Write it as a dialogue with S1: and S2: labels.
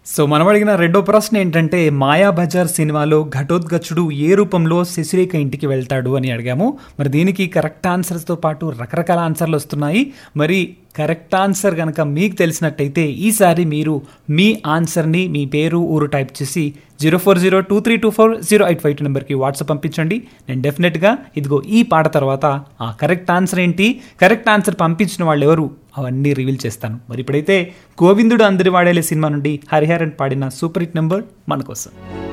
S1: so మనం అడిగిన రెండో ప్రశ్న ఏంటంటే మాయాబజార్ సినిమాలో ఘటోద్గచుడు ఏ రూపంలో శశిరేఖ ఇంటికి వెళ్తాడు అని అడిగాము మరి దీనికి కరెక్ట్ ఆన్సర్స్తో పాటు రకరకాల ఆన్సర్లు వస్తున్నాయి మరి కరెక్ట్ ఆన్సర్ కనుక మీకు తెలిసినట్టయితే ఈసారి మీరు మీ ఆన్సర్ని మీ పేరు ఊరు టైప్ చేసి zero four zero two three two four zero eight five two నెంబర్కి వాట్సాప్ పంపించండి నేను డెఫినెట్గా ఇదిగో ఈ పాట తర్వాత ఆ కరెక్ట్ ఆన్సర్ ఏంటి కరెక్ట్ ఆన్సర్ పంపించిన వాళ్ళు ఎవరు అవన్నీ రివీల్ చేస్తాను మరి ఇప్పుడైతే గోవిందుడు అందరి వాడేలే సినిమా నుండి హరిహరన్ పాడిన సూపర్ హిట్ నెంబర్ మన కోసం